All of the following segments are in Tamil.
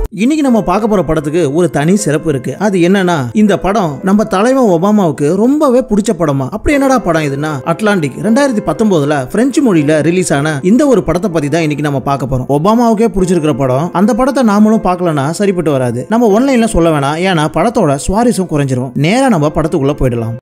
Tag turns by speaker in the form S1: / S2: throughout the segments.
S1: இன்னைக்கு நம்ம பார்க்க போற படத்துக்கு ஒரு தனி சிறப்பு இருக்கு அது என்னன்னா இந்த படம் நம்ம தலைவன் ஒபாமாவுக்கு ரொம்பவே பிடிச்ச படமா அப்படி என்னடா படம் இதுன்னா அட்லாண்டிக் ரெண்டாயிரத்தி பத்தொன்பதுல பிரெஞ்சு மொழியில ரிலீஸ் ஆன இந்த ஒரு படத்தை பத்தி தான் இன்னைக்கு நம்ம பார்க்க போறோம் ஒபாமாவுக்கே பிடிச்சிருக்கிற படம் அந்த படத்தை நாமளும் பார்க்கலனா சரிப்பட்டு வராது நம்ம ஒன்லைன்ல சொல்ல வேணாம் ஏன்னா படத்தோட சுவாரஸ்யம் குறைஞ்சிரும் நேரா நம்ம படத்துக்குள்ள போயிடலாம்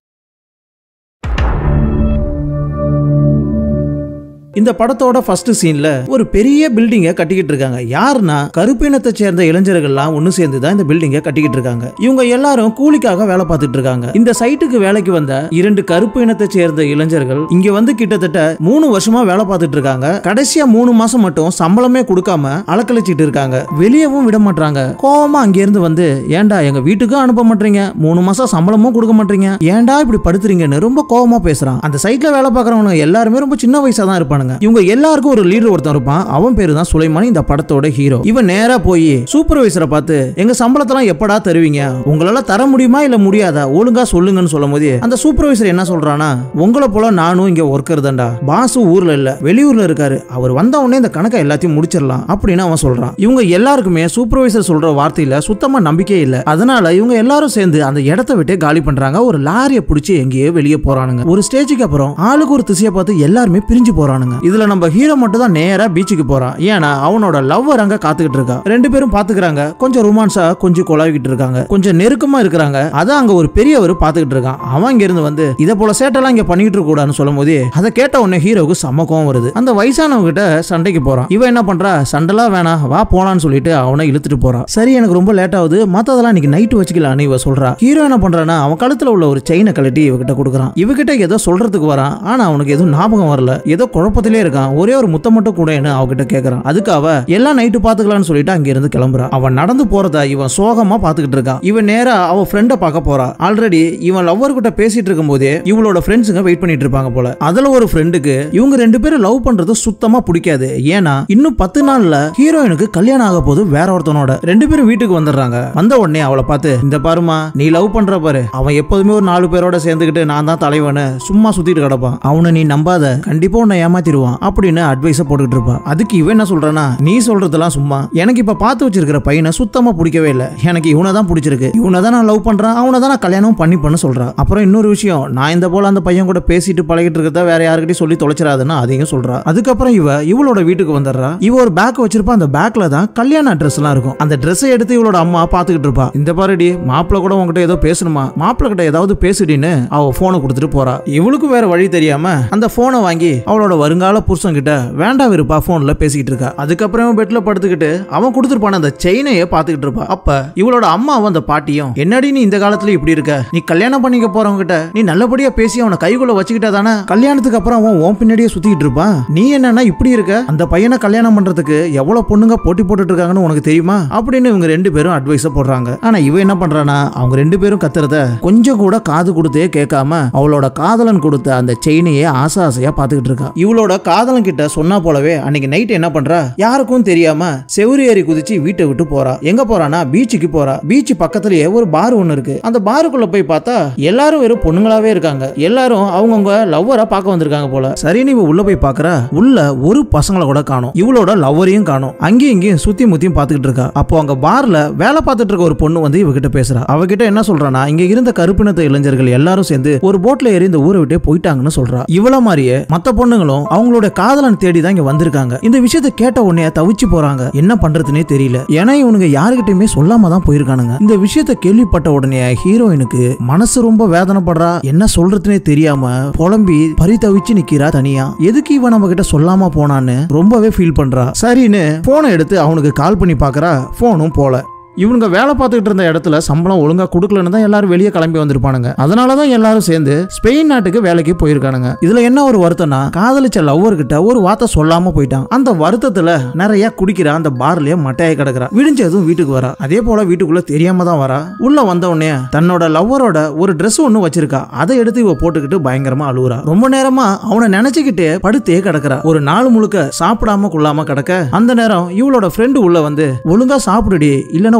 S1: இந்த படத்தோட ஃபர்ஸ்ட் சீன்ல ஒரு பெரிய பில்டிங்கை கட்டிக்கிட்டு இருக்காங்க யாருன்னா கருப்பினத்தை சேர்ந்த இளைஞர்கள்லாம் ஒண்ணு சேர்ந்து தான் இந்த பில்டிங்கை கட்டிக்கிட்டு இருக்காங்க இவங்க எல்லாரும் கூலிக்காக வேலை பார்த்துட்டு இருக்காங்க இந்த சைட்டுக்கு வேலைக்கு வந்த இரண்டு கருப்பு இனத்தை சேர்ந்த இளைஞர்கள் இங்க வந்து கிட்டத்தட்ட மூணு வருஷமா வேலை பார்த்துட்டு இருக்காங்க கடைசியா மூணு மாசம் மட்டும் சம்பளமே கொடுக்காம அலக்கழிச்சிட்டு இருக்காங்க வெளியவும் விட மாட்டாங்க கோவமா அங்க இருந்து வந்து ஏன்டா எங்க வீட்டுக்கும் அனுப்ப மாட்டீங்க மூணு மாசம் சம்பளமும் கொடுக்க மாட்டீங்க ஏன்டா இப்படி படுத்துறீங்கன்னு ரொம்ப கோவமா பேசுறான் அந்த சைட்ல வேலை பார்க்கறவங்க எல்லாருமே ரொம்ப சின்ன வயசா தான் இருப்பானுங்க இவங்க எல்லாருக்கும் ஒரு லீடர் ஒருத்தன் இருப்பான் அவன் பேரு தான் சுலைமான் இந்த படத்தோட ஹீரோ இவன் நேரா போய் சூப்பர்வைசரை பார்த்து எங்க சம்பளத்தெல்லாம் எப்படா தருவீங்க உங்களால தர முடியுமா இல்ல முடியாதா ஒழுங்கா சொல்லுங்கன்னு சொல்லும் போது அந்த சூப்பர்வைசர் என்ன சொல்றானா உங்களை போல நானும் இங்க ஒர்க்கர் தான்டா பாசு ஊர்ல இல்ல வெளியூர்ல இருக்காரு அவர் வந்த உடனே இந்த கணக்கை எல்லாத்தையும் முடிச்சிடலாம் அப்படின்னு அவன் சொல்றான் இவங்க எல்லாருக்குமே சூப்பர்வைசர் சொல்ற வார்த்தையில சுத்தமா நம்பிக்கை இல்ல அதனால இவங்க எல்லாரும் சேர்ந்து அந்த இடத்த விட்டு காலி பண்றாங்க ஒரு லாரியை பிடிச்சி எங்கேயோ வெளியே போறானுங்க ஒரு ஸ்டேஜுக்கு அப்புறம் ஆளுக்கு ஒரு திசையை பார்த்து எல்லாருமே பிரிஞ்சு போறானுங்க இதுல நம்ம ஹீரோ மட்டும் தான் நேரா பீச்சுக்கு போறான் ஏன்னா அவனோட லவ்வர் அங்க காத்துக்கிட்டு இருக்கா ரெண்டு பேரும் பாத்துக்கிறாங்க கொஞ்சம் ரொமான்ஸா கொஞ்சம் கொலாவிக்கிட்டு இருக்காங்க கொஞ்சம் நெருக்கமா இருக்கிறாங்க அதான் அங்க ஒரு பெரியவர் பாத்துக்கிட்டு இருக்கான் அவன் இங்க இருந்து வந்து இத போல சேட்டெல்லாம் இங்க பண்ணிட்டு இருக்க கூடாதுன்னு சொல்லும் போது அதை கேட்ட உடனே ஹீரோவுக்கு செம்ம கோவம் வருது அந்த வயசானவங்க கிட்ட சண்டைக்கு போறான் இவன் என்ன பண்றா சண்டைலாம் வேணாம் வா போலான்னு சொல்லிட்டு அவனை இழுத்துட்டு போறான் சரி எனக்கு ரொம்ப லேட் ஆகுது மத்ததெல்லாம் இன்னைக்கு நைட்டு வச்சுக்கலான்னு இவ சொல்றா ஹீரோ என்ன பண்றானா அவன் கழுத்துல உள்ள ஒரு செயினை கழட்டி இவகிட்ட கொடுக்குறான் இவகிட்ட ஏதோ சொல்றதுக்கு வரான் ஆனா அவனுக்கு எதுவும் ஞாபகம் வரல ஏதோ குழப்பத்திலே இருக்கான் ஒரே ஒரு முத்தம் மட்டும் கூடன்னு அவகிட்ட கேக்குறான் அதுக்கு அவ எல்லாம் நைட்டு பாத்துக்கலாம்னு சொல்லிட்டு அங்க இருந்து கிளம்புறான் அவன் நடந்து போறத இவன் சோகமா பாத்துக்கிட்டு இருக்கான் இவன் நேரா அவ ஃப்ரெண்ட பார்க்க போறா ஆல்ரெடி இவன் லவ்வர் கிட்ட பேசிட்டு இருக்கும்போதே இவளோட ஃப்ரெண்ட்ஸுங்க வெயிட் பண்ணிட்டு இருப்பாங்க போல அதுல ஒரு ஃப்ரெண்டுக்கு இவங்க ரெண்டு பேரும் லவ் பண்றது சுத்தமா பிடிக்காது ஏன்னா இன்னும் பத்து நாள்ல ஹீரோயினுக்கு கல்யாணம் ஆக போது வேற ஒருத்தனோட ரெண்டு பேரும் வீட்டுக்கு வந்துடுறாங்க வந்த உடனே அவளை பார்த்து இந்த பாருமா நீ லவ் பண்ற பாரு அவன் எப்போதுமே ஒரு நாலு பேரோட சேர்ந்துக்கிட்டு நான் தான் தலைவனு சும்மா சுத்திட்டு கிடப்பான் அவனை நீ நம்பாத கண்டிப்பா உன்னை ஏமாத்திடுவான் அப்படின்னு அட்வைஸ போட்டுக்கிட்டு இருப்பா அதுக்கு இவன் என்ன சொல்றானா நீ சொல்றதெல்லாம் சும்மா எனக்கு இப்ப பார்த்து வச்சிருக்கிற பையனை சுத்தமா பிடிக்கவே இல்லை எனக்கு இவனை தான் பிடிச்சிருக்கு இவனை தான் நான் லவ் பண்றேன் அவனை தான் நான் கல்யாணம் பண்ணி பண்ண சொல்றான் அப்புறம் இன்னொரு விஷயம் நான் இந்த போல அந்த பையன் கூட பேசிட்டு பழகிட்டு இருக்கிறத வேற யாருக்கிட்டையும் சொல்லி தொலைச்சிடாதுன்னு அதையும் சொல்றா அதுக்கப்புறம் இவ இவளோட வீட்டுக்கு வந்துடுறா இவ ஒரு பேக் வச்சிருப்பா அந்த பேக்ல தான் கல்யாண ட்ரெஸ் எல்லாம் இருக்கும் அந்த ட்ரெஸ்ஸை எடுத்து இவளோட அம்மா பாத்துக்கிட்டு இருப்பா இந்த பாருடி மாப்பிள்ள கூட உங்ககிட்ட ஏதோ பேசணுமா மாப்பிள்ள கிட்ட ஏதாவது பேசுடின்னு அவ போனை கொடுத்துட்டு போறா இவளுக்கு வேற வழி தெரியாம அந்த போனை வாங்கி அவளோட வருங்கால புருஷன் கிட்ட வேண்டாம் இருப்பா போன்ல பேசிக்கிட்டு இருக்கா அதுக்கப்புறம் பெட்ல படுத்துக்கிட்டு அவன் கொடுத்துருப்பான அந்த செயினையே பாத்துக்கிட்டு இருப்பா அப்ப இவளோட அம்மாவும் அந்த பாட்டியும் என்னடி நீ இந்த காலத்துல இப்படி இருக்க நீ கல்யாணம் பண்ணிக்க போறவங்க கிட்ட நீ நல்லபடியா பேசி அவனை கைக்குள்ள வச்சுக்கிட்டா தானே கல்யாணத்துக்கு அப்புறம் அவன் உன் பின்னாடியே சுத்திக்கிட்டு இருப்பான் நீ என்னன்னா இப்படி இருக்க அந்த பையனை கல்யாணம் பண்றதுக்கு எவ்வளவு பொண்ணுங்க போட்டி போட்டுட்டு இருக்காங்கன்னு உனக்கு தெரியுமா அப்படின்னு இவங்க ரெண்டு பேரும் அட்வைஸ் போடுறாங்க ஆனா இவ என்ன பண்றானா அவங்க ரெண்டு பேரும் கத்துறத கொஞ்சம் கூட காது கொடுத்தே கேட்காம அவளோட காதலன் கொடுத்த அந்த செயினையே ஆசை ஆசையா பாத்துக்கிட்டு இருக்கா இவளோட காதலன் கிட்ட சொன்னா போலவே அன்னைக்கு நைட் என்ன பண்றா யாருக்கும் தெரியாம செவுரு ஏறி குதிச்சு வீட்டை விட்டு போறா எங்க போறானா பீச்சுக்கு போறா பீச் பக்கத்துலயே ஒரு பார் ஒன்னு இருக்கு அந்த பாருக்குள்ள போய் பார்த்தா எல்லாரும் வெறும் பொண்ணுங்களாவே இருக்காங்க எல்லாரும் அவங்கவுங்க லவ்வரா பார்க்க வந்திருக்காங்க போல சரின்னு இவ உள்ள போய் பாக்குறா உள்ள ஒரு பசங்களை கூட காணும் இவளோட லவ்வரையும் காணும் அங்கேயும் இங்கேயும் சுத்தி முத்தியும் பாத்துக்கிட்டு இருக்கா அப்போ அங்க பார்ல வேலை பார்த்துட்டு இருக்க ஒரு பொண்ணு வந்து இவகிட்ட பேசுறா அவகிட்ட என்ன சொல்றானா இங்க இருந்த கருப்பினத்த இளைஞர்கள் எல்லாரும் சேர்ந்து ஒரு போட்ல ஏறி இந்த ஊரை விட்டே போயிட்டாங்கன்னு சொல்றா இவள மாதிரியே மத்த பொண்ணுங்களும் அவங்களோட காதலன் தேடி தான் இங்க வந்திருக்காங்க இந்த விஷயத்தை கேட்ட உடனே தவிச்சு போறாங்க என்ன பண்றதுனே தெரியல ஏன்னா இவனுங்க யாருகிட்டயுமே சொல்லாம தான் போயிருக்கானுங்க இந்த விஷயத்தை கேள்விப்பட்ட உடனே ஹீரோயினுக்கு மனசு ரொம்ப வேதனைப்படுறா என்ன சொல்றதுனே தெரியாம புலம்பி பரிதவிச்சு நிக்கிறா தனியா எதுக்கு இவன் நம்ம கிட்ட சொல்லாம போனான்னு ரொம்பவே ஃபீல் பண்றா சரின்னு போனை எடுத்து அவனுக்கு கால் பண்ணி பாக்குறா போனும் போல இவனுங்க வேலை பார்த்துக்கிட்டு இருந்த இடத்துல சம்பளம் ஒழுங்கா கொடுக்கலன்னு தான் எல்லாரும் வெளியே கிளம்பி வந்திருப்பானுங்க அதனால தான் எல்லாரும் சேர்ந்து ஸ்பெயின் நாட்டுக்கு வேலைக்கு போயிருக்கானுங்க இதுல என்ன ஒரு வருத்தம்னா காதலிச்ச லவ்வர் கிட்ட ஒரு வார்த்தை சொல்லாம போயிட்டான் அந்த வருத்தத்துல நிறைய குடிக்கிற அந்த பார்லயே மட்டையாய் கிடக்குறா விடிஞ்சதும் வீட்டுக்கு வரா அதே போல வீட்டுக்குள்ள தெரியாம தான் வரா உள்ள வந்த உடனே தன்னோட லவ்வரோட ஒரு Dress ஒன்று வச்சிருக்கா அதை எடுத்து இவ போட்டுக்கிட்டு பயங்கரமா அழுவுறா ரொம்ப நேரமா அவனை நினைச்சுக்கிட்டே படுத்தே கிடக்குறா ஒரு நாள் முழுக்க சாப்பிடாம கொள்ளாம கிடக்க அந்த நேரம் இவளோட ஃப்ரெண்டு உள்ள வந்து ஒழுங்கா சாப்பிடுடி இல்லைன்னா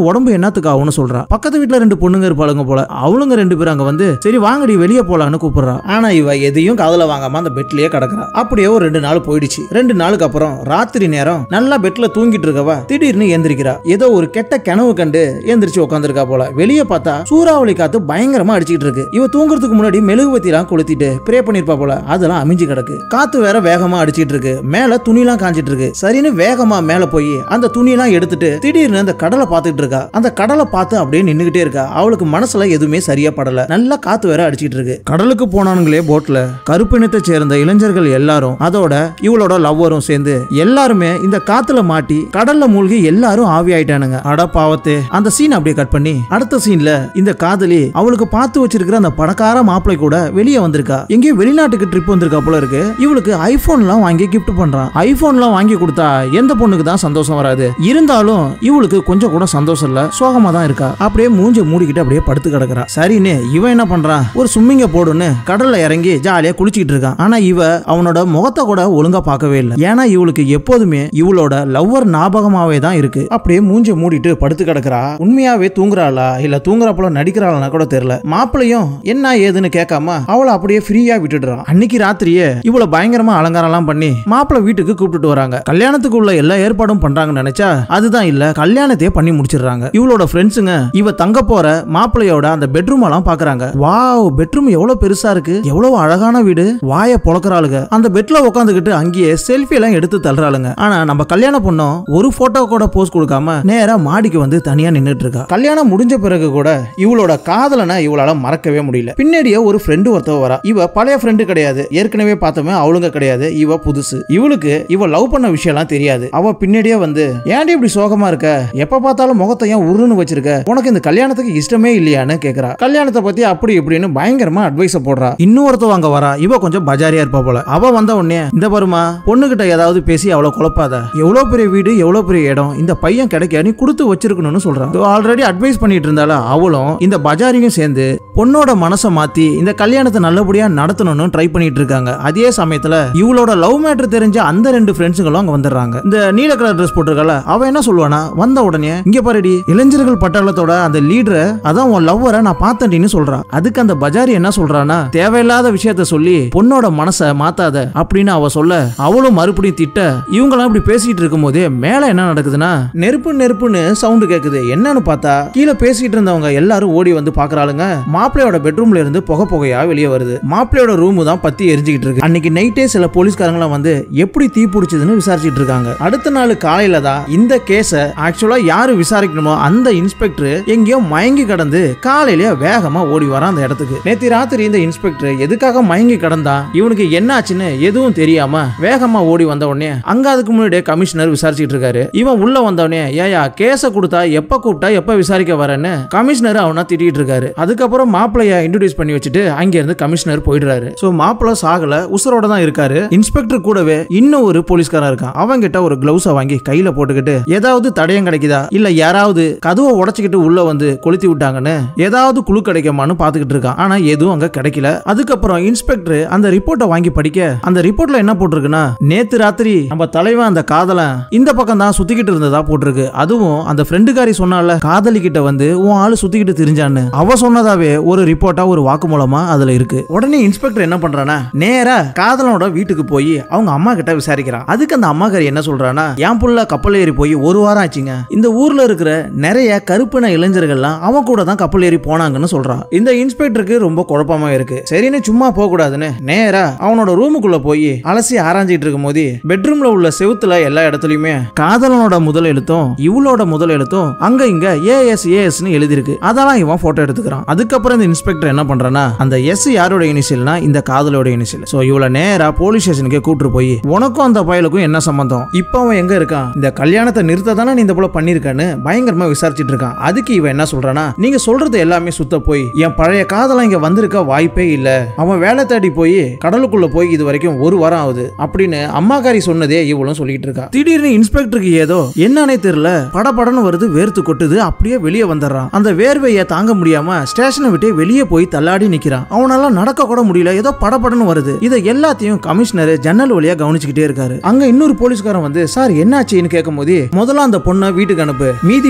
S1: உடம்பு என்னத்துக்கு ஆகும்னு சொல்றா பக்கத்து வீட்டுல ரெண்டு பொண்ணுங்க இருப்பாளுங்க போல அவளுங்க ரெண்டு பேரும் அங்க வந்து சரி வாங்கடி வெளியே போலான்னு கூப்பிடுறா ஆனா இவ எதையும் காதுல வாங்காம அந்த பெட்லயே கிடக்குறா அப்படியே ஒரு ரெண்டு நாள் போயிடுச்சு ரெண்டு நாளுக்கு அப்புறம் ராத்திரி நேரம் நல்லா பெட்ல தூங்கிட்டு இருக்கவ திடீர்னு எந்திரிக்கிறா ஏதோ ஒரு கெட்ட கனவு கண்டு எந்திரிச்சு உட்காந்துருக்கா போல வெளியே பார்த்தா சூறாவளி காத்து பயங்கரமா அடிச்சிட்டு இருக்கு இவ தூங்குறதுக்கு முன்னாடி மெழுகுவத்தி எல்லாம் கொளுத்திட்டு ப்ரே பண்ணிருப்பா போல அதெல்லாம் அமைஞ்சு கிடக்கு காத்து வேற வேகமா அடிச்சிட்டு இருக்கு மேல துணிலாம் காஞ்சிட்டு இருக்கு சரின்னு வேகமா மேல போய் அந்த துணியெல்லாம் எடுத்துட்டு திடீர்னு அந்த கடலை பார்த்துட்டு இருக்கா அந்த கடலை பார்த்து அப்படியே நின்னுகிட்டே இருக்கா அவளுக்கு மனசுல எதுவுமே சரியா படல நல்லா காத்து வேற அடிச்சிட்டு இருக்கு கடலுக்கு போனானுங்களே போட்ல கருப்பினத்தை சேர்ந்த இளைஞர்கள் எல்லாரும் அதோட இவளோட லவ்வரும் சேர்ந்து எல்லாருமே இந்த காத்துல மாட்டி கடல்ல மூழ்கி எல்லாரும் ஆவி ஆயிட்டானுங்க அட பாவத்தே அந்த சீன் அப்படியே கட் பண்ணி அடுத்த சீன்ல இந்த காதலி அவளுக்கு பார்த்து வச்சிருக்கிற அந்த பணக்கார மாப்பிளை கூட வெளியே வந்திருக்கா எங்கேயோ வெளிநாட்டுக்கு ட்ரிப் வந்திருக்கா போல இருக்கு இவளுக்கு ஐபோன்லாம் வாங்கி கிஃப்ட் பண்றான் ஐபோன்லாம் வாங்கி கொடுத்தா எந்த பொண்ணுக்கு தான் சந்தோஷம் வராது இருந்தாலும் இவளுக்கு கொஞ்சம் கூட சந்தோஷம் இல்ல சோகமா தான் இருக்கா அப்படியே மூஞ்ச மூடிக்கிட்டு அப்படியே படுத்து கிடக்குறா சரின்னு இவன் என்ன பண்றான் ஒரு சும்மிங்க போடுன்னு கடல்ல இறங்கி ஜாலியா குளிச்சிட்டு இருக்கான் ஆனா இவ அவனோட முகத்தை கூட ஒழுங்கா பார்க்கவே இல்லை ஏன்னா இவளுக்கு எப்போதுமே இவளோட லவ்வர் ஞாபகமாவே தான் இருக்கு அப்படியே மூஞ்ச மூடிட்டு படுத்து கிடக்குறா உண்மையாவே தூங்குறாளா இல்ல தூங்குறாப்புல நடிக்கிறாளா கூட தெரியல மாப்பிளையும் என்ன ஏதுன்னு கேட்காம அவளை அப்படியே ஃப்ரீயா விட்டுடுறான் அன்னைக்கு ராத்திரியே இவளை பயங்கரமா அலங்காரம்லாம் பண்ணி மாப்பிளை வீட்டுக்கு கூப்பிட்டுட்டு வராங்க கல்யாணத்துக்கு உள்ள எல்லா ஏற்பாடும் பண்றாங்கன்னு நினைச்சா அதுதான் இல்ல கல்யாணத்தையே பண்ணி முடிச்சிடுறாங்க இவளோட ஃப்ரெண்ட்ஸுங்க இவ தங்க போற மாப்பிளையோட அந்த பெட்ரூம் எல்லாம் பாக்குறாங்க வாவ் பெட்ரூம் எவ்வளவு பெருசா இருக்கு எவ்வளவு அழகான வீடு வாய பொளக்குறாளுங்க அந்த பெட்ல உட்காந்துக்கிட்டு அங்கேயே செல்ஃபி எல்லாம் எடுத்து தள்ளுறாளுங்க ஆனா நம்ம கல்யாண பொண்ணும் ஒரு போட்டோ கூட போஸ்ட் கொடுக்காம நேரா மாடிக்கு வந்து தனியா நின்னுட்டு இருக்கா கல்யாணம் முடிஞ்ச பிறகு கூட இவளோட காதலனை இவளால மறக்கவே முடியல பின்னாடியே ஒரு ஃப்ரெண்டு ஒருத்தவ வரா இவ பழைய ஃப்ரெண்டு கிடையாது ஏற்கனவே பார்த்தோமே அவளுங்க கிடையாது இவ புதுசு இவளுக்கு இவ லவ் பண்ண விஷயம்லாம் தெரியாது அவ பின்னாடியே வந்து ஏன்டி இப்படி சோகமா இருக்க எப்ப பார்த்தாலும் முகத்தை ஏன் உருன்னு வச்சிருக்க உனக்கு இந்த கல்யாணத்துக்கு இஷ்டமே இல்லையான்னு கேக்குறா கல்யாணத்தை பத்தி அப்படி இப்படின்னு பயங்கரமா அட்வைஸ் போடுறா இன்னொருத்தவ அங்க வரா இவ கொஞ்சம் பஜாரியா இருப்பா போல அவ வந்த உடனே இந்த பாருமா பொண்ணுகிட்ட ஏதாவது பேசி அவளை குழப்பாத எவ்வளவு பெரிய வீடு எவ்வளவு பெரிய இடம் இந்த பையன் கிடைக்க நீ கொடுத்து வச்சிருக்கணும்னு சொல்றான் ஆல்ரெடி அட்வைஸ் பண்ணிட்டு இருந்தால அவளும் இந்த பஜாரியும் சேர்ந்து பொண்ணோட மனசை மாத்தி இந்த கல்யாணத்தை நல்லபடியா நடத்தணும்னு ட்ரை பண்ணிட்டு இருக்காங்க அதே சமயத்துல இவளோட லவ் மேட்டர் தெரிஞ்ச அந்த ரெண்டு ஃப்ரெண்ட்ஸுங்களும் அங்க வந்துடுறாங்க இந்த நீல கலர் ட்ரெஸ் போட்டிருக்கல அவ என்ன சொல்லுவானா வந்த உடனே இங்க பாருடி இளைஞர்கள் பட்டாளத்தோட அந்த லீடரை அதான் உன் லவ்வரை நான் பார்த்தேன்னு சொல்றான் அதுக்கு அந்த பஜாரி என்ன சொல்றானா தேவையில்லாத விஷயத்த சொல்லி பொண்ணோட மனசை மாத்தாத அப்படின்னு அவ சொல்ல அவளும் மறுபடியும் திட்ட இவங்கெல்லாம் இப்படி பேசிட்டு இருக்கும் போதே மேல என்ன நடக்குதுன்னா நெருப்பு நெருப்புன்னு சவுண்டு கேக்குது என்னன்னு பார்த்தா கீழே பேசிட்டு இருந்தவங்க எல்லாரும் ஓடி வந்து பாக்குறாளுங்க மாப்பிள்ளையோட பெட்ரூம்ல இருந்து புகை புகையா வெளியே வருது மாப்பிள்ளையோட ரூம் தான் பத்தி எரிஞ்சுக்கிட்டு இருக்கு அன்னைக்கு நைட்டே சில போலீஸ்காரங்களாம் வந்து எப்படி தீ பிடிச்சதுன்னு விசாரிச்சிட்டு இருக்காங்க அடுத்த நாள் காலையில தான் இந்த கேஸ ஆக்சுவலா யாரு விசாரிக்கணுமோ அந்த இன்ஸ்பெக்டர் எங்கேயோ மயங்கி கடந்து காலையிலேயே வேகமா ஓடி வரான் அந்த இடத்துக்கு நேத்து ராத்திரி இந்த இன்ஸ்பெக்டர் எதுக்காக மயங்கி கடந்தா இவனுக்கு என்ன ஆச்சுன்னு எதுவும் தெரியாம வேகமா ஓடி வந்த உடனே அங்க அதுக்கு முன்னாடியே கமிஷனர் விசாரிச்சிட்டு இருக்காரு இவன் உள்ள வந்த உடனே ஏயா கேஸ கொடுத்தா எப்ப கூப்பிட்டா எப்ப விசாரிக்க வரேன்னு கமிஷனர் அவனா திட்டிட்டு இருக்காரு அதுக்கப்புறம் மாப்பிளைய இன்ட்ரோடியூஸ் பண்ணி வச்சுட்டு அங்க இருந்து கமிஷனர் போயிடுறாரு சோ மாப்பிள்ள சாகல உசுரோட தான் இருக்காரு இன்ஸ்பெக்டர் கூடவே இன்னும் ஒரு போலீஸ்காரன் இருக்கான் அவங்க கிட்ட ஒரு கிளவுஸ வாங்கி கையில போட்டுக்கிட்டு ஏதாவது தடயம் கிடைக்குதா இல்ல யாராவது கதவை உடைச்சுக்கிட்டு உள்ள வந்து கொளுத்தி விட்டாங்கன்னு ஏதாவது குழு கிடைக்குமான்னு பாத்துக்கிட்டு இருக்கான் ஆனா எதுவும் அங்க கிடைக்கல அதுக்கப்புறம் இன்ஸ்பெக்டர் அந்த ரிப்போர்ட்டை வாங்கி படிக்க அந்த ரிப்போர்ட்ல என்ன போட்டிருக்குன்னா நேத்து ராத்திரி நம்ம தலைவன் அந்த காதலன் இந்த பக்கம் தான் சுத்திக்கிட்டு இருந்ததா போட்டிருக்கு அதுவும் அந்த ஃப்ரெண்டுக்காரி சொன்னால காதலி கிட்ட வந்து உன் ஆளு சுத்திக்கிட்டு தெரிஞ்சான்னு அவ சொன்னதாவே ஒரு ரிப்போர்ட்டா ஒரு வாக்குமூலமா அதுல இருக்கு உடனே இன்ஸ்பெக்டர் என்ன பண்றானா நேரா காதலனோட வீட்டுக்கு போய் அவங்க அம்மா கிட்ட விசாரிக்கிறான் அதுக்கு அந்த அம்மாக்காரி என்ன சொல்றானா என் புள்ள கப்பல் ஏறி போய் ஒரு வாரம் ஆச்சுங்க இந்த ஊர்ல இருக்கிற நிறைய கருப்பின இளைஞர்கள்லாம் அவன் கூட தான் கப்பல் ஏறி போனாங்கன்னு சொல்றான் இந்த இன்ஸ்பெக்டருக்கு ரொம்ப குழப்பமா இருக்கு சரின்னு சும்மா போக கூடாதுன்னு நேரா அவனோட ரூமுக்குள்ள போய் அலசி ஆராய்ஞ்சிட்டு இருக்கும் போது பெட்ரூம்ல உள்ள செவுத்துல எல்லா இடத்துலயுமே காதலனோட முதல் எழுத்தும் இவளோட முதல் எழுத்தும் அங்க இங்க ஏஎஸ் ஏஎஸ்னு எழுதிருக்கு அதெல்லாம் இவன் போட்டோ எடுத்துக்கிறான் அதுக்கப்புறம் இந்த இன்ஸ்பெக்டர் என்ன பண்றானா அந்த எஸ் யாரோட இனிஷியல்னா இந்த காதலோட இனிஷியல் சோ இவள நேரா போலீஸ் ஸ்டேஷனுக்கே கூட்டிட்டு போய் உனக்கும் அந்த பயலுக்கும் என்ன சம்பந்தம் இப்போ அவன் எங்க இருக்கான் இந்த கல்யாணத்தை நிறுத்த தானே நீ இந்த போல பண்ணிருக்கான்னு பயங்கரமா விசாரிச்சிட்டு இருக்கான் அதுக்கு இவன் என்ன சொல்றானா நீங்க சொல்றது எல்லாமே சுத்த போய் என் பழைய காதலன் இங்க வந்திருக்க வாய்ப்பே இல்ல அவன் வேலை தேடி போய் கடலுக்குள்ள போய் இது வரைக்கும் ஒரு வாரம் ஆகுது அப்படின்னு அம்மாக்காரி சொன்னதே இவளும் சொல்லிட்டு இருக்கா திடீர்னு இன்ஸ்பெக்டருக்கு ஏதோ என்னன்னே தெரியல படபடன்னு வருது வேர்த்து கொட்டுது அப்படியே வெளியே வந்துடுறான் அந்த வேர்வையை தாங்க முடியாம ஸ்டேஷனை விட்டு வெளியே போய் தள்ளாடி நிக்கிறான் அவனால நடக்க கூட முடியல ஏதோ படபடன்னு வருது இதை எல்லாத்தையும் கமிஷனர் ஜன்னல் வழியா கவனிச்சுக்கிட்டே இருக்காரு அங்க இன்னொரு போலீஸ்காரன் வந்து சார் என்னாச்சுன்னு கேட்கும் போது முதல்ல அந்த பொண்ணை வீட்டுக்கு அனுப்பு மீதி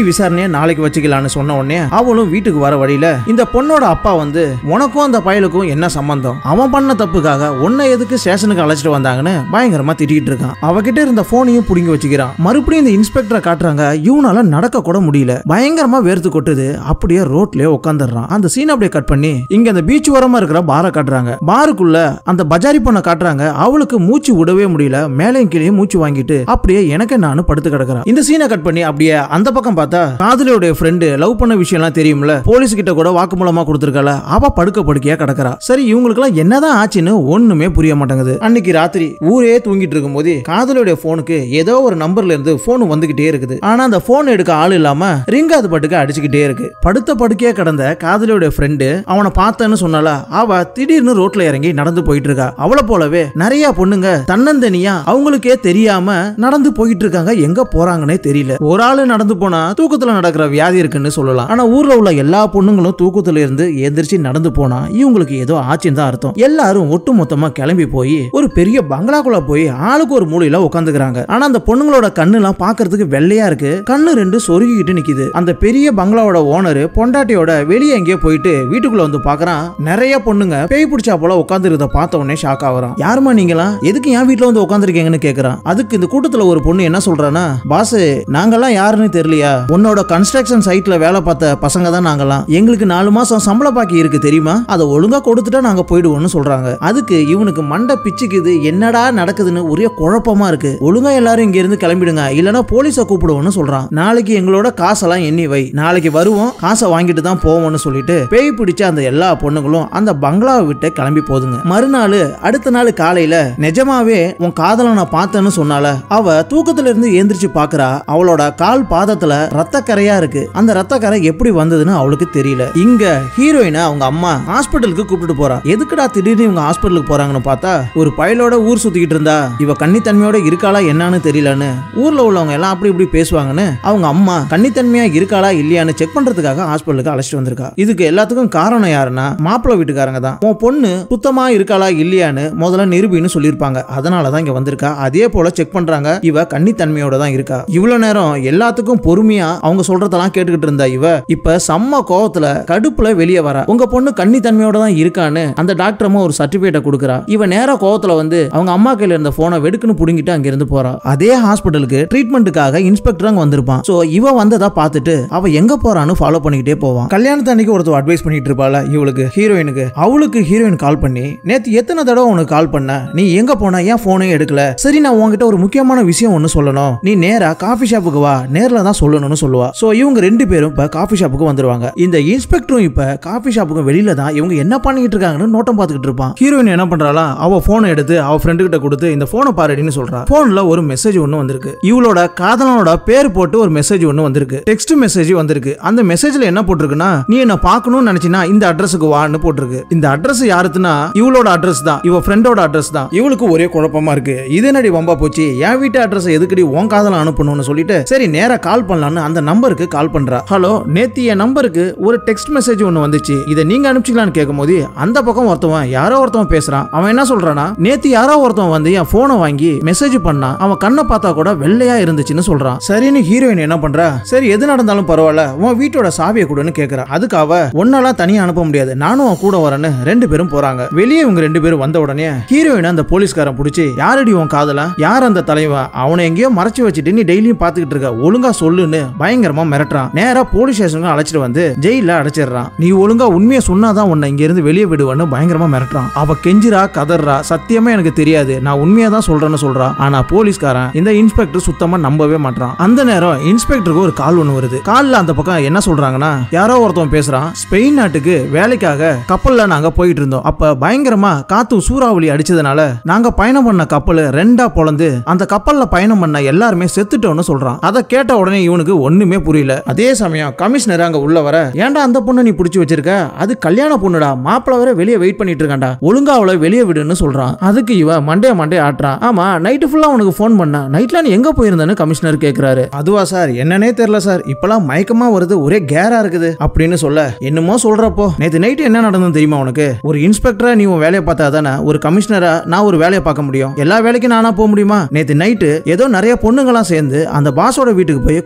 S1: விசாரணையை நாளைக்கு வச்சுக்கலாம்னு சொன்ன உடனே அவளும் வீட்டுக்கு வர வழியில இந்த பொண்ணோட அப்பா வந்து உனக்கும் அந்த பயலுக்கும் என்ன சம்பந்தம் அவன் பண்ண தப்புக்காக உன்னை எதுக்கு ஸ்டேஷனுக்கு அழைச்சிட்டு வந்தாங்கன்னு பயங்கரமா திட்டிட்டு இருக்கான் அவகிட்ட இருந்த போனையும் புடுங்கி வச்சுக்கிறான் மறுபடியும் இந்த இன்ஸ்பெக்டரை காட்டுறாங்க இவனால நடக்க கூட முடியல பயங்கரமா வேர்த்து கொட்டுது அப்படியே ரோட்லயே உட்காந்துடுறான் அந்த சீன் அப்படியே கட் பண்ணி இங்க அந்த பீச் ஓரமா இருக்கிற பாரை காட்டுறாங்க பாருக்குள்ள அந்த பஜாரி பொண்ணை காட்டுறாங்க அவளுக்கு மூச்சு விடவே முடியல மேலையும் கீழே மூச்சு வாங்கிட்டு அப்படியே எனக்கு நானு படுத்து கிடக்குறான் இந்த சீனை கட் பண்ணி அப்படியே அந்த பக்கம் பார்த்தா காதலியோட ஃப்ரெண்டு லவ் பண்ண விஷயம்லாம் தெரியும்ல போலீஸ் கிட்ட கூட வாக்குமூலமா கொடுத்துருக்கல அவ படுக்க படுக்கையா கிடக்குறா சரி இவங்களுக்குலாம் என்னதான் ஆச்சுன்னு ஒண்ணுமே புரிய மாட்டேங்குது அன்னைக்கு ராத்திரி ஊரே தூங்கிட்டு இருக்கும்போது காதலியோட போனுக்கு ஏதோ ஒரு நம்பர்ல இருந்து போன் வந்துகிட்டே இருக்குது ஆனா அந்த போன் எடுக்க ஆள் இல்லாம ரிங் அது பட்டுக்கு அடிச்சுக்கிட்டே இருக்கு படுத்த படுக்கையா கிடந்த காதலியோட ஃப்ரெண்டு அவனை பார்த்தேன்னு சொன்னால அவ திடீர்னு ரோட்ல இறங்கி நடந்து போயிட்டு இருக்கா அவளை போலவே நிறைய பொண்ணுங்க தன்னந்தனியா அவங்களுக்கே தெரியாம நடந்து போயிட்டு இருக்காங்க எங்க போறாங்கன்னே தெரியல ஒரு ஆளு நடந்து போனா தூக்கத்துல நடக்கிற வியாதி இருக்குன்னு சொல்லலாம் ஆனா ஊர்ல உள்ள எல்லா பொண்ணுங்களும் தூக்கத்துல இருந்து எந்திரிச்சு நடந்து போனா இவங்களுக்கு ஏதோ ஆச்சுன்னு தான் அர்த்தம் எல்லாரும் ஒட்டு மொத்தமா கிளம்பி போய் ஒரு பெரிய பங்களாக்குள்ள போய் ஆளுக்கு ஒரு மூலையில உட்காந்துக்கிறாங்க ஆனா அந்த பொண்ணுங்களோட கண்ணுலாம் பாக்குறதுக்கு வெள்ளையா இருக்கு கண்ணு ரெண்டு சொருகிக்கிட்டு நிக்குது அந்த பெரிய பங்களாவோட ஓனர் பொண்டாட்டியோட வெளியே எங்கேயோ போயிட்டு வீட்டுக்குள்ள வந்து பாக்குறான் நிறைய பொண்ணுங்க பேய் பிடிச்சா போல உட்காந்துருக்கத பார்த்த உடனே ஷாக் ஆகுறான் யாருமா நீங்களா எதுக்கு என் வீட்டுல வந்து உட்காந்துருக்கீங்கன்னு கேக்குறான் அதுக்கு இந்த கூட்டத்துல ஒரு பொண்ணு என்ன சொல்றானா பாஸ் நாங்கெல்லாம் யாருன்னு தெரியலையா உன்னோட கன்ஸ்ட்ரக்ஷன் சைட்ல வேலை பார்த்த பசங்க தான் நாங்கெல்லாம் எங்களுக்கு நாலு மாசம் சம்பள பாக்கி இருக்கு தெரியுமா அதை ஒழுங்கா கொடுத்துட்டா நாங்க போயிடுவோம்னு சொல்றாங்க அதுக்கு இவனுக்கு மண்டை பிச்சுக்குது என்னடா நடக்குதுன்னு ஒரே குழப்பமா இருக்கு ஒழுங்கா எல்லாரும் இங்க இருந்து கிளம்பிடுங்க இல்லனா போலீஸை கூப்பிடுவோம்னு சொல்றான் நாளைக்கு எங்களோட காசெல்லாம் எண்ணி வை நாளைக்கு வருவோம் காசை வாங்கிட்டு தான் போவோம்னு சொல்லிட்டு பேய் பிடிச்ச அந்த எல்லா பொண்ணுங்களும் அந்த பங்களாவை விட்டு கிளம்பி போதுங்க மறுநாள் அடுத்த நாள் காலையில நிஜமாவே உன் காதலை நான் பார்த்தேன்னு சொன்னால அவ தூக்கத்துல இருந்து எந்திரிச்சு பாக்குறா அவளோட கால் பாதத்துல ரத்த கரையா இருக்கு அந்த ரத்த கரை எப்படி வந்ததுன்னு அவளுக்கு தெரியல இங்க ஹீரோயினை அவங்க அம்மா ஹாஸ்பிட்டலுக்கு கூப்பிட்டு போறா எதுக்குடா திடீர்னு இவங்க ஹாஸ்பிட்டலுக்கு போறாங்கன்னு பார்த்தா ஒரு பயலோட ஊர் சுத்திக்கிட்டு இருந்தா இவ கன்னித்தன்மையோட இருக்காளா என்னன்னு தெரியலன்னு ஊர்ல உள்ளவங்க எல்லாம் அப்படி இப்படி பேசுவாங்கன்னு அவங்க அம்மா கன்னித்தன்மையா இருக்காளா இல்லையான்னு செக் பண்றதுக்காக ஹாஸ்பிட்டலுக்கு அழைச்சிட்டு வந்திருக்கா இதுக்கு எல்லாத்துக்கும் காரணம் யாருன்னா மாப்பிள்ளை வீட்டுக்காரங்க தான் உன் பொண்ணு சுத்தமா இருக்காளா இல்லையான்னு முதல்ல நிரூபின்னு சொல்லியிருப்பாங்க அதனால தான் இங்க வந்திருக்கா அதே போல செக் பண்றாங்க இவ கன்னித்தன்மையோட தான் இருக்கா இவ்வளவு நேரம் எல்லாத்துக்கும் பொறுமையா அவங்க சொல்றதெல்லாம் கேட்டுக்கிட்டு இருந்தா இவ இப்ப செம்ம கோவத்துல கடுப்புல வெளியே வரா உங்க பொண்ணு கன்னித்தன்மையோட தான் இருக்கான்னு அந்த டாக்டர் அம்மா ஒரு சர்டிபிகேட்டை கொடுக்குறா இவ நேரா கோவத்துல வந்து அவங்க அம்மா கையில இருந்த போனை வெடுக்குன்னு புடுங்கிட்டு அங்க இருந்து போறா அதே ஹாஸ்பிட்டலுக்கு ட்ரீட்மெண்ட்டுக்காக இன்ஸ்பெக்டர் அங்க வந்திருப்பான் சோ இவ வந்ததா பார்த்துட்டு அவ எங்க போறான்னு ஃபாலோ பண்ணிக்கிட்டே போவான் கல்யாணத்து அன்னைக்கு ஒருத்தர் அட்வைஸ் பண்ணிட்டு இருப்பாள இவளுக்கு ஹீரோயினுக்கு அவளுக்கு ஹீரோயின் கால் பண்ணி நேத்து எத்தனை தடவை உனக்கு கால் பண்ண நீ எங்க போன ஏன் போனே எடுக்கல சரி நான் உன்கிட்ட ஒரு முக்கியமான விஷயம் ஒன்னு சொல்லணும் நீ நேரா காஃபி ஷாப்புக்கு வா நேர்ல தான் சொல்லணும்னு சொல்லுவா சோ இவங்க ரெண்டு பேரும் இப்ப காஃபி ஷாப்புக்கு வந்துருவாங்க இந்த இன்ஸ்பெக்டரும் இப்ப காஃபி ஷாப்புக்கு வெளியில தான் இவங்க என்ன பண்ணிட்டு இருக்காங்கன்னு நோட்டம் பார்த்துக்கிட்டு இருப்பான் ஹீரோயின் என்ன பண்றாளா அவ போனை எடுத்து அவ ஃப்ரெண்டு கிட்ட கொடுத்து இந்த போனை பாருடின்னு சொல்றா போன்ல ஒரு மெசேஜ் ஒன்னு வந்திருக்கு இவளோட காதலனோட பேர் போட்டு ஒரு மெசேஜ் ஒன்னு வந்திருக்கு டெக்ஸ்ட் மெசேஜ் வந்திருக்கு அந்த மெசேஜ்ல என்ன போட்டிருக்குன்னா நீ என்ன பார்க்கணும்னு நினைச்சினா இந்த அட்ரஸுக்கு வான்னு போட்டிருக்கு இந்த அட்ரஸ் யாருக்குன்னா இவளோட அட்ரஸ் தான் இவ ஃப்ரெண்டோட அட்ரஸ் தான் இவளுக்கு ஒரே குழப்பமா இருக்கு இது என்னடி வம்பா போச்சு என் வீட்டு அட்ரஸ் எதுக்கடி உன் காதல அனுப்பணும்னு சொல்லிட்டு சரி நேரா கால் பண்ணலாம்னு அந்த நம்பருக்கு கால் பண்றா ஹலோ நேத்து என் நம்பருக்கு ஒரு டெக்ஸ்ட் மெசேஜ் ஒன்னு வந்துச்சு இதை நீங்க அனுப்பிச்சிக்கலாம்னு கேட்கும்போது அந்த பக்கம் ஒருத்தவன் யாரோ ஒருத்தவன் பேசுறான் அவன் என்ன சொல்றானா நேத்து யாரோ ஒருத்தவன் வந்து என் போனை வாங்கி மெசேஜ் பண்ணா அவன் கண்ணை பார்த்தா கூட வெள்ளையா இருந்துச்சுன்னு சொல்றான் சரின்னு ஹீரோயின் என்ன பண்றா சரி எது நடந்தாலும் பரவாயில்ல உன் வீட்டோட சாவியை கொடுன்னு கேக்குறா அதுக்கு அவ ஒன்னெல்லாம் தனியா அனுப்ப முடியாது நானும் அவன் கூட வரேன்னு ரெண்டு பேரும் போறாங்க வெளியே இவங்க ரெண்டு பேரும் வந்த உடனே ஹீரோயின் அந்த போலீஸ்காரன் பிடிச்சி யாரடி உன் காதலா யார் அந்த தலைவன் அவனை எங்கேயோ மறைச்சு வச்சுட்டு நீ டெய்லியும் பாத்துக்கிட்டு இருக்க ஒழுங்கா சொல்லுன்னு பயங்கரமா மிரட்டுறான் நேரா போலீஸ் ஸ்டேஷனுக்கு அழைச்சிட்டு வந்து ஜெயில அடைச்சிடுறான் நீ ஒழுங்கா உண்மையை சொன்னாதான் உன்னை இங்க இருந்து வெளியே விடுவேன்னு பயங்கரமா மிரட்டுறான் அவ கெஞ்சிரா கதறா சத்தியமா எனக்கு தெரியாது நான் உண்மையா தான் சொல்றேன்னு சொல்றான் ஆனா போலீஸ்காரன் இந்த இன்ஸ்பெக்டர் சுத்தமா நம்பவே மாட்டான் அந்த நேரம் இன்ஸ்பெக்டருக்கு ஒரு கால் ஒன்று வருது கால்ல அந்த பக்கம் என்ன சொல்றாங்கன்னா யாரோ ஒருத்தவன் பேசுறான் ஸ்பெயின் நாட்டுக்கு வேலைக்காக கப்பல்ல நாங்க போயிட்டு இருந்தோம் அப்ப பயங்கரமா காத்து சூறாவளி அடிச்சதுனால நாங்க பயணம் பண்ண கப்பல் ரெண்டா பொளந்து அந்த கப்பல்ல பயணம் பண்ண எல்லாருமே செத்துட்டோம்னு சொல்றான் அதை கேட்ட உடனே இவனுக்கு ஒண்ணுமே புரியல அதே சமயம் கமிஷனர் அங்க உள்ள வர ஏன்டா அந்த பொண்ணை நீ பிடிச்சி வச்சிருக்க அது கல்யாண பொண்ணுடா மாப்பிள்ள வர வெளியே வெயிட் பண்ணிட்டு இருக்காண்டா ஒழுங்கா அவளை வெளியே விடுன்னு சொல்றான் அதுக்கு இவ மண்டே மண்டே ஆட்டுறான் ஆமா நைட்டு ஃபுல்லா உனக்கு ஃபோன் பண்ணா நைட்ல நீ எங்க போயிருந்தேன்னு கமிஷனர் கேக்குறாரு அதுவா சார் என்னன்னே தெரியல சார் இப்பெல்லாம் மயக்கமா வருது ஒரே கேரா இருக்குது அப்படின்னு சொல்ல என்னமோ சொல்றப்போ நேத்து நைட் என்ன நடந்தது தெரியுமா உனக்கு ஒரு இன்ஸ்பெக்டரா நீ உன் வேலையை பார்த்தா தானே ஒரு கமிஷனரா நான் ஒரு வேலையை பார்க்க முடியும் எல்லா வேலைக்கும் நானா போக முடியுமா நேத்து நைட்டு ஏதோ நிறைய பொண்ணுங்களாம் சேர்ந்து அந்த பாஸோட வீட்டுக்கு போய் கொலை மிரட்டல்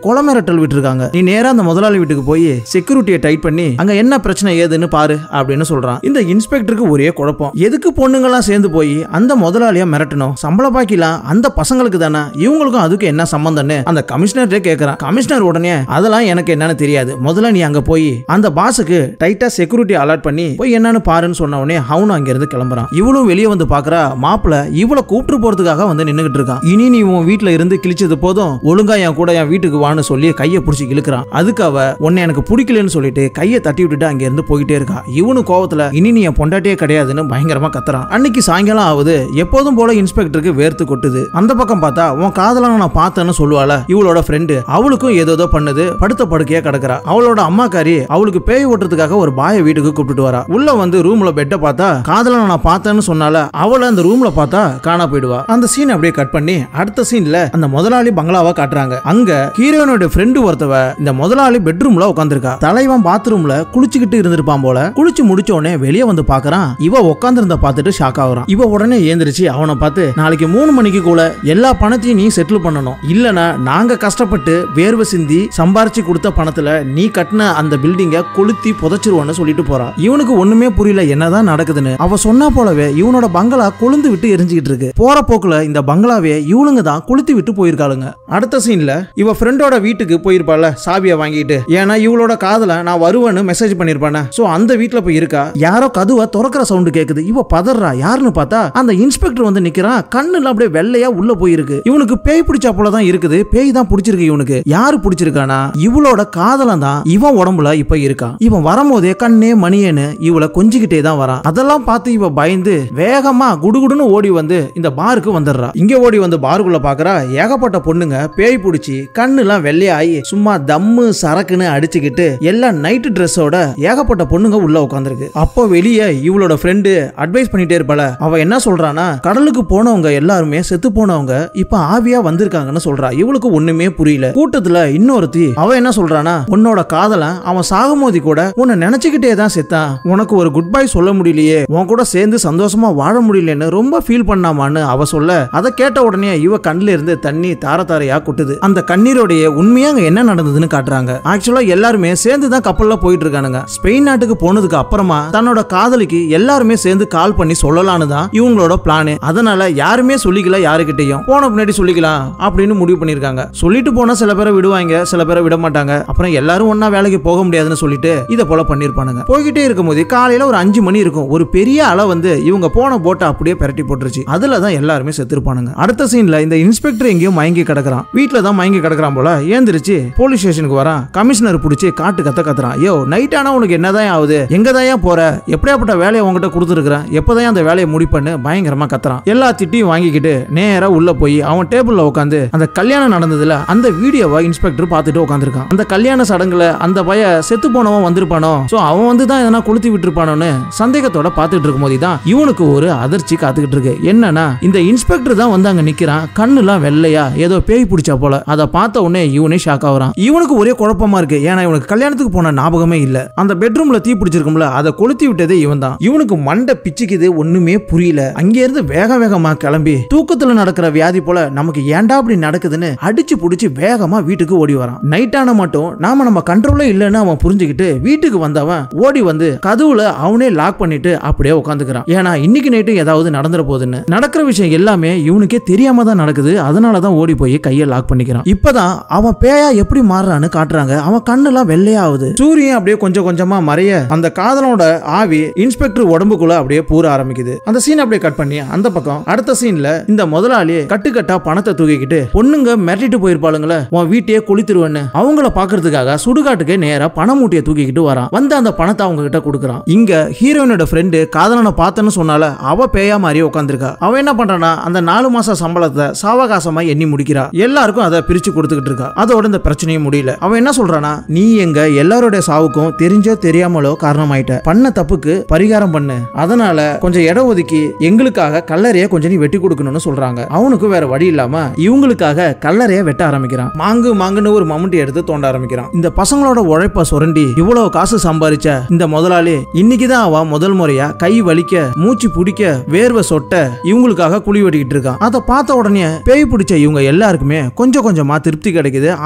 S1: கட்டல் விட்டுருக்காங்க நீ நேரா அந்த முதலாளி வீட்டுக்கு போய் செக்யூரிட்டியை டைட் பண்ணி அங்க என்ன பிரச்சனை ஏதுன்னு பாரு அப்படின்னு சொல்றான் இந்த இன்ஸ்பெக்டருக்கு ஒரே குழப்பம் எதுக்கு பொண்ணுங்கெல்லாம் சேர்ந்து போய் அந்த முதலாளியா மிரட்டணும் சம்பள பாக்கிலாம் அந்த பசங்களுக்கு தானே இவங்களுக்கும் அதுக்கு என்ன சம்பந்தம்னு அந்த கமிஷனர்கிட்ட கேட்கறான் கமிஷனர் உடனே அதெல்லாம் எனக்கு என்னன்னு தெரியாது முதல்ல நீ அங்க போய் அந்த பாஸுக்கு டைட்டா செக்யூரிட்டி அலர்ட் பண்ணி போய் என்னன்னு பாருன்னு சொன்ன உடனே அவனும் அங்க இருந்து கிளம்புறான் இவளும் வெளியே வந்து பாக்குறா மாப்பிள இவளை கூப்பிட்டு போறதுக்காக வந்து நின்னுகிட்டு இருக்கான் இனி நீ உன் வீட்டுல இருந்து கிழிச்சது போதும் ஒழுங்கா என் கூட என் வீட்டுக்கு வான்னு சொல்லி கையை பிடிச்சி இழுக்கிறான் அதுக்கு அவ உன்னை எனக்கு பிடிக்கலன்னு சொல்லிட்டு கையை தட்டி விட்டுட்டு அங்க இருந்து போயிட்டே இருக்கா இவனு கோவத்துல இனி நீ என் பொண்டாட்டியே கிடையாதுன்னு பயங்கரமா கத்துறான் அன்னைக்கு சாயங்காலம் ஆகுது எப்போதும் போல இன்ஸ்பெக்டருக்கு வேர்த்து கொட்டுது அந்த பக்கம் பார்த்தா உன் காதலான நான் பார்த்தேன்னு சொல்லுவாள இவளோட ஃப்ரெண்டு அவளுக்கும் ஏதோ பண்ணுது படுத்த படுக்கையா கிடக்குறா அவளோட அம்மாக்காரி அவளுக்கு பேய் ஓட்டுறதுக்காக ஒரு பாய வீட்டுக்கு கூப்பிட்டு வரா உள்ள வந்து ரூம்ல பெட்டை பார்த்தா காதலனை நான் பார்த்தேன்னு சொன்னால அவளை அந்த ரூம்ல பார்த்தா காணா போயிடுவா அந்த சீன் அப்படியே கட் பண்ணி அடுத்த சீன்ல அந்த முதலாளி பங்களாவை காட்டுறாங்க அங்க ஹீரோயினோட ஃப்ரெண்டு ஒருத்தவ இந்த முதலாளி பெட்ரூம்ல உட்காந்துருக்கா தலைவன் பாத்ரூம்ல குளிச்சுக்கிட்டு இருந்திருப்பான் போல குளிச்சு முடிச்ச உடனே வெளியே வந்து பாக்குறான் இவ உட்காந்துருந்த பார்த்துட்டு ஷாக் ஆகுறான் இவ உடனே ஏந்திரிச்சு அவனை பார்த்து நாளைக்கு மூணு மணிக்கு கூட எல்லா பணத்தையும் நீ செட்டில் பண்ணணும் இல்லனா நாங்க கஷ்டப்பட்டு வேர்வை சிந்தி சம்பாரிச்சு கொடுத்த பணத்துல நீ கட்டின அந்த பில்டிங்க கொளுத்தி புதைச்சிருவோன்னு சொல்லிட்டு போறா இவனுக்கு ஒண்ணுமே புரியல என்னதான் நடக்குதுன்னு அவ சொன்னா போலவே இவனோட பங்களா கொழுந்து விட்டு எரிஞ்சுக்கிட்டு இருக்கு போற போக்குல இந்த பங்களாவே இவளுங்க தான் கொளுத்தி விட்டு போயிருக்காளுங்க அடுத்த சீன்ல இவ ஃப்ரெண்டோட வீட்டுக்கு போயிருப்பால சாவியை வாங்கிட்டு ஏன்னா இவளோட காதல நான் வருவேன்னு மெசேஜ் பண்ணிருப்பானே சோ அந்த வீட்ல போய் இருக்கா யாரோ கதுவை திறக்கிற சவுண்டு கேக்குது இவ பதறா யாருன்னு பார்த்தா அந்த இன்ஸ்பெக்டர் வந்து நிக்கிறான் கண்ணுல அப்படியே வெள்ளையா உள்ள போயிருக்கு இவனுக்கு பேய் பிடிச்சா போல தான் இருக்குது பேய் தான் பிடிச்சிருக்கு இவனுக்கு யாரு பிடிச்சிருக்கானா இவளோட காதலன் தான் இவன் உடம்புல இப்ப இருக்கான் இவன் வரும்போதே கண்ணே மணியேன்னு இவளை கொஞ்சிக்கிட்டே தான் வரான் அதெல்லாம் பார்த்து இவ பயந்து வேகமா குடுகுடுன்னு ஓடி வந்து இந்த பாருக்கு வந்துடுறா இங்க ஓடி வந்து பாருக்குள்ள பாக்குறா ஏகப்பட்ட பொண்ணுங்க பேய் பிடிச்சி கண்ணுலாம் வெள்ளையாயி சும்மா தம்மு சரக்குன்னு அடிச்சுக்கிட்டு எல்லாம் நைட்டு ட்ரெஸ்ஸோட ஏகப்பட்ட பொண்ணுங்க உள்ள உட்காந்துருக்கு அப்போ வெளியே இவளோட ஃப்ரெண்டு அட்வைஸ் பண்ணிட்டே இருப்பாள அவ என்ன சொல்றானா கடலுக்கு போனவங்க எல்லாருமே செத்து போனவங்க இப்ப ஆவியா வந்திருக்காங்கன்னு சொல்றா இவளுக்கு ஒண்ணுமே புரியல கூட்டத்துல இன்னொருத்தி அவ என்ன சொல்றானா உன்னோட காதலன் அவன் சாகும்போது கூட உன்னை நினைச்சுக்கிட்டே தான் செத்தான் உனக்கு ஒரு குட் பை சொல்ல முடியலையே உன் கூட சேர்ந்து சந்தோஷமா வாழ முடியலன்னு ரொம்ப ஃபீல் பண்ணாமான்னு அவ சொல்ல அதை கேட்ட உடனே இவ கண்ணுல இருந்து தண்ணி தார தாரையா கொட்டுது அந்த கண்ணீரோடைய உண்மையா அங்க என்ன நடந்ததுன்னு காட்டுறாங்க ஆக்சுவலா எல்லாருமே சேர்ந்து தான் கப்பல்ல போயிட்டு இருக்கானுங்க ஸ்பெயின் நாட்டுக்கு போனதுக்கு அப்புறமா தன்னோட காதலிக்கு எல்லாருமே சேர்ந்து கால் பண்ணி சொல்லலான்னு தான் இவங்களோட பிளானு அதனால யாருமே சொல்லிக்கல யாருக்கிட்டையும் போன பின்னாடி சொல்லிக்கலாம் அப்படின்னு முடிவு பண்ணிருக்காங்க சொல்லிட்டு போனா சில பேரை விடுவாங்க சில பேரை விட மாட்டாங்க அப்புறம் எல்லாரும் ஒண்ணா வேலைக்கு போக முடியாதுன்னு சொல்லிட்டு இதை போல பண்ணிருப்பானுங்க போய்கிட்டே இருக்கும்போது காலையில ஒரு அஞ்சு மணி இருக்கும் ஒரு பெரிய அலை வந்து இவங்க போன போட்டை அப்படியே பிரட்டி போட்டுருச்சு அதுல தான் எல்லாருமே செத்துருப்பானுங்க அடுத்த சீன்ல இந்த இன்ஸ்பெக்டர் எங்கேயும் மயங்கி கிடக்குறான் வீட்ல தான் மயங்கி கிடக்குறான் போல ஏந்திரிச்சு போலீஸ் ஸ்டேஷனுக்கு வரான் கமிஷனர் பிடிச்சி காட்டு கத்த கத்துறான் யோ நைட் ஆனா உனக்கு என்னதான் ஆகுது எங்க தான் போற எப்படியாப்பட்ட வேலையை உங்ககிட்ட கொடுத்துருக்கிறேன் எப்பதான் அந்த வேலையை முடிப்பேன்னு பயங்கரமா கத்துறான் எல்லா திட்டியும் வாங்கிக்கிட்டு நேரா உள்ள போய் அவன் டேபிள்ல உட்காந்து அந்த கல்யாணம் நடந்ததுல அந்த வீடியோவை இன்ஸ்பெக்டர் பார்த்துட்டு உட்காந்துருக்கான் அந்த கல்யாண சடங்குல அந்த பய செத்து போனவன் வந்திருப்பானோ சோ அவன் வந்து தான் எதனா கொளுத்தி விட்டுருப்பானோன்னு சந்தேகத்தோட பார்த்துட்டு இருக்கும்போது தான் இவனுக்கு ஒரு அதிர்ச்சி காத்துக்கிட்டு இருக்கு என்னன்னா இந்த இன்ஸ்பெக்டர் தான் வந்து அங்க நிக்கிறான் கண்ணுலாம் வெள்ளையா ஏதோ பேய் பிடிச்சா போல அதை பார்த்த உடனே இவனே ஷாக் ஆகுறான் இவனுக்கு ஒரே குழப்பமா இருக்கு ஏன்னா இவனுக்கு கல்யாணத்துக்கு போன ஞாபகமே இல்ல அந்த பெட்ரூம்ல தீ பிடிச்சிருக்கும்ல அதை கொளுத்தி விட்டதே இவன் தான் இவனுக்கு மண்டை பிச்சுக்குது ஒண்ணுமே புரியல அங்க இருந்து வேக வேகமா கிளம்பி தூக்கத்துல நடக்கிற வியாதி போல நமக்கு ஏன்டா அப்படி நடக்குதுன்னு அடிச்சு புடிச்சு வேகமா வீட்டுக்கு ஓடி வரான் நைட் ஆன மட்டும் நாம நம்ம கண்ட்ரோல்ல இல்லைன்னு அவன் புரிஞ்சுக்கிட்டு வீட்டுக்கு வந்தவன் ஓடி வந்து கதவுல அவனே லாக் பண்ணிட்டு அப்படியே உட்காந்துக்கிறான் ஏன்னா இன்னைக்கு நைட்டு ஏதாவது நடந்துற போகுதுன்னு நடக்கிற விஷயம் எல்லாமே இவனுக்கே தெரியாம தான் நடக்குது அதனால தான் ஓடி போய் கையை லாக் பண்ணிக்கிறான் இப்பதான் அவன் பேயா எப்படி மாறுறான்னு காட்டுறாங்க அவன் கண்ணெல்லாம் வெள்ளையாகுது சூரியன் அப்படியே கொஞ்சம் கொஞ்சமா மறைய அந்த காதலோட ஆவி இன்ஸ்பெக்டர் உடம்புக்குள்ள அப்படியே பூர ஆரம்பிக்குது அந்த சீன் அப்படியே கட் பண்ணி அந்த பக்கம் அடுத்த சீன்ல இந்த முதலாளி கட்டுக்கட்டா பணத்தை தூக்கிக்கிட்டு பொண்ணுங்க மிரட்டிட்டு போயிருப்பாளுங்களே உன் வீட்டையே குளித்துருவேன்னு அவங்கள பாக்குறதுக்காக சுடுகாட்டுக்கே நேரா பண மூட்டையை தூக்கிக்கிட்டு வரான் வந்து அந்த பணத்தை அவங்க கிட்ட கொடுக்குறான் இங்க ஹீரோயினோட ஃப்ரெண்டு காதலனை பார்த்தேன்னு சொன்னால அவ பேயா மாதிரியே உட்காந்துருக்கா அவன் என்ன பண்றானா அந்த நாலு மாச சம்பளத்தை சாவகாசமா எண்ணி முடிக்கிறா எல்லாருக்கும் அதை பிரிச்சு கொடுத்துக்கிட்டு இருக்கா அதோட இந்த பிரச்சனையும் முடியல அவன் என்ன சொல்றானா நீ எங்க எல்லாரோட சாவுக்கும் தெரிஞ்சோ தெரியாமலோ காரணமாயிட்ட பண்ண தப்புக்கு பரிகாரம் பண்ணு அதனால கொஞ்சம் இடம் ஒதுக்கி எங்களுக்காக கல்லறைய கொஞ்சம் நீ வெட்டி கொடுக்கணும்னு சொல்றாங்க அவனுக்கு வேற வழி இல்லாம இவங்களுக்காக கல்லறைய வெட்ட ஆரம்பிக்கிறான் மாங்கு மாங்குன்னு ஒரு மம்முட்டி எடுத்து தோண்ட ஆரம்பிக்கிறான் இந்த பசங்களோட உழைப்ப சுரண்டி இவ்வளவு காசு சம்பாரிச்ச இந்த முதலாளி இன்னைக்குதான் அவன் முதல் முறையா கை வலிக்க மூச்சு பிடிக்க வேர்வை சொட்ட இவங்களுக்காக குழி வெட்டிக்கிட்டு இருக்கான் அதை பார்த்த உடனே பேய் பிடிச்ச இவங்க எல்லாருக்குமே கொஞ்சம் கொஞ்சமா திருப்தி கிடைக்குது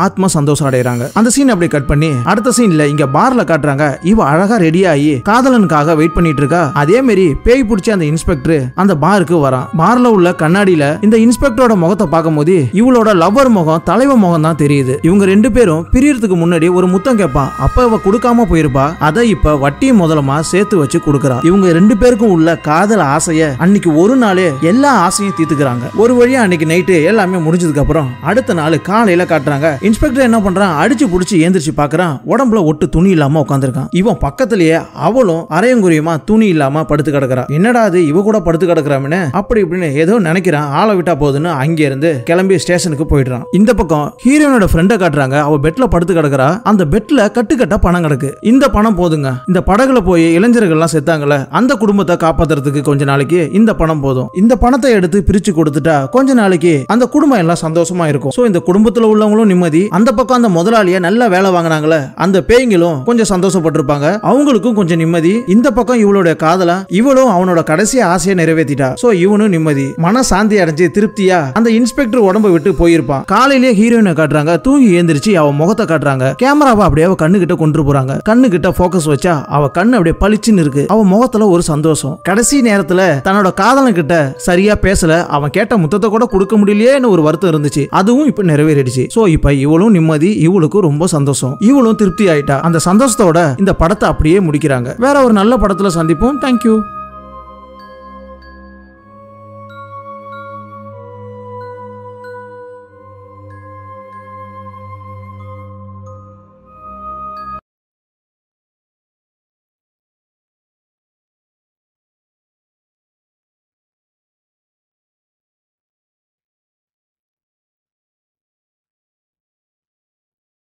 S1: ஆத்ம சந்தோஷம் அடைறாங்க அந்த சீன் அப்படியே கட் பண்ணி அடுத்த சீன்ல இங்க பார்ல காட்டுறாங்க இவ அழகா ரெடி ஆகி காதலனுக்காக வெயிட் பண்ணிட்டு இருக்கா அதே மாதிரி பேய் பிடிச்ச அந்த இன்ஸ்பெக்டர் அந்த பாருக்கு வரான் பார்ல உள்ள கண்ணாடியில இந்த இன்ஸ்பெக்டரோட முகத்தை பார்க்கும்போது இவளோட லவ்வர் முகம் தலைவன் முகம் தான் தெரியுது இவங்க ரெண்டு பேரும் பிரியறதுக்கு முன்னாடி ஒரு முத்தம் கேட்பான் அப்ப இவ கொடுக்காம போயிருப்பா அதை இப்ப வட்டி முதலமா சேர்த்து வச்சு கொடுக்கறா இவங்க ரெண்டு பேருக்கும் உள்ள காதல் ஆசைய அன்னைக்கு ஒரு நாளே எல்லா ஆசையும் தீர்த்துக்கிறாங்க ஒரு வழியா அன்னைக்கு நைட்டு எல்லாமே முடிஞ்சதுக்கு அப்புறம் அடுத்த நாள் காலையில காட்டுறாங்க இன்ஸ்பெக்டர் என்ன பண்றான் அடிச்சு புடிச்சு ஏந்திரிச்சு பாக்குறான் உடம்புல ஒட்டு துணி இல்லாம உட்காந்துருக்கான் இவன் பக்கத்திலேயே அவளும் அரையங்குரியமா துணி இல்லாம படுத்து கிடக்குறா என்னடா அது இவ கூட படுத்து கிடக்குறாமனு அப்படி இப்படின்னு ஏதோ நினைக்கிறான் ஆளை விட்டா போகுதுன்னு அங்க இருந்து கிளம்பி ஸ்டேஷனுக்கு போயிடுறான் இந்த பக்கம் ஹீரோனோட ஃப்ரெண்டை காட்டுறாங்க அவ பெட்ல படுத்து கிடக்குறா அந்த பெட்ல கட்டுக்கட்டா பணம் கிடக்கு இந்த பணம் போதுங்க இந்த படகுல போய் இளைஞர்கள்லாம் செத்தாங்கல்ல அந்த குடும்பத்தை காப்பாத்துறதுக்கு கொஞ்ச நாளைக்கு இந்த பணம் போதும் இந்த பணத்தை எடுத்து பிரிச்சு கொடுத்துட்டா கொஞ்ச நாளைக்கு அந்த குடும்பம் எல்லாம் சந்தோஷமா இருக்கும் சோ இந்த குடும்பத்துல உள்ளவங்களும் நிம்மதி அந்த பக்கம் அந்த முதலாளிய நல்லா வேலை வாங்கினாங்களே அந்த பேய்களும் கொஞ்சம் சந்தோஷப்பட்டிருப்பாங்க அவங்களுக்கும் கொஞ்சம் நிம்மதி இந்த பக்கம் இவளுடைய காதலா இவளும் அவனோட கடைசி ஆசையை நிறைவேற்றிட்டா சோ இவனும் நிம்மதி மன சாந்தி அடைஞ்சு திருப்தியா அந்த இன்ஸ்பெக்டர் உடம்ப விட்டு போயிருப்பான் காலையிலேயே ஹீரோயினை காட்டுறாங்க தூங்கி ஏந்திரிச்சு அவ முகத்தை காட்டுறாங்க கேமராவை அப்படியே அவ கண்ணு கிட்ட கொண்டு போறாங்க கண்ணு கிட்ட போக்கஸ் வச்சா அவ கண்ணு அப்படியே பளிச்சுன்னு இருக்கு அவ முகத்துல ஒரு சந்தோஷம் கடைசி நேரத்துல தன்னோட காதலன் கிட்ட சரியா பேசல அவன் கேட்ட முத்தத்தை கூட கொடுக்க முடியலையேன்னு ஒரு வருத்தம் இருந்துச்சு அதுவும் இப்ப நிறைவேறிடுச்சு சோ இப்ப இவளும் நிம்மதி இவளுக்கும் ரொம்ப சந்தோஷம் இவளும் திருப்தி ஆயிட்டா அந்த சந்தோஷத்தோட இந்த படத்தை அப்படியே முடிக்கிறாங்க வேற ஒரு நல்ல படத்துல சந்திப்போம் தேங்க்யூ